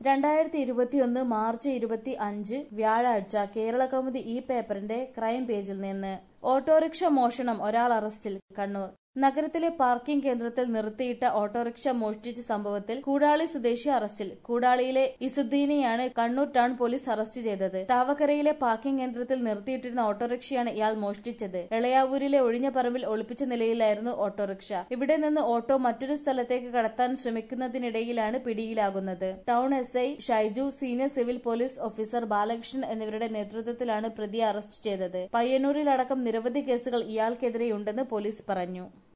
രണ്ടായിരത്തി ഇരുപത്തിയൊന്ന് മാർച്ച് ഇരുപത്തി അഞ്ച് വ്യാഴാഴ്ച കേരളകൗമുദി ഈ പേപ്പറിന്റെ ക്രൈം പേജിൽ നിന്ന് ഓട്ടോറിക്ഷ മോഷണം ഒരാൾ അറസ്റ്റിൽ കണ്ണൂർ നഗരത്തിലെ പാർക്കിംഗ് കേന്ദ്രത്തിൽ നിർത്തിയിട്ട ഓട്ടോറിക്ഷ മോഷ്ടിച്ച സംഭവത്തിൽ കൂടാളി സ്വദേശി അറസ്റ്റിൽ കൂടാളിയിലെ ഇസുദ്ദീനെയാണ് കണ്ണൂർ ടൗൺ പോലീസ് അറസ്റ്റ് ചെയ്തത് താവക്കരയിലെ പാർക്കിംഗ് കേന്ദ്രത്തിൽ നിർത്തിയിട്ടിരുന്ന ഓട്ടോറിക്ഷയാണ് ഇയാൾ മോഷ്ടിച്ചത് എളയാവൂരിലെ ഒഴിഞ്ഞ പറമ്പിൽ ഒളിപ്പിച്ച നിലയിലായിരുന്നു ഓട്ടോറിക്ഷ ഇവിടെ നിന്ന് ഓട്ടോ മറ്റൊരു സ്ഥലത്തേക്ക് കടത്താൻ ശ്രമിക്കുന്നതിനിടയിലാണ് പിടിയിലാകുന്നത് town S I Shaiju senior civil police officer Balakrishnan എന്നിവരുടെ നേതൃത്വത്തിലാണ് പ്രതിയെ അറസ്റ്റ് ചെയ്തത് പയ്യന്നൂരിലടക്കം നിരവധി കേസുകൾ ഇയാൾക്കെതിരെയുണ്ടെന്ന് പോലീസ് പറഞ്ഞു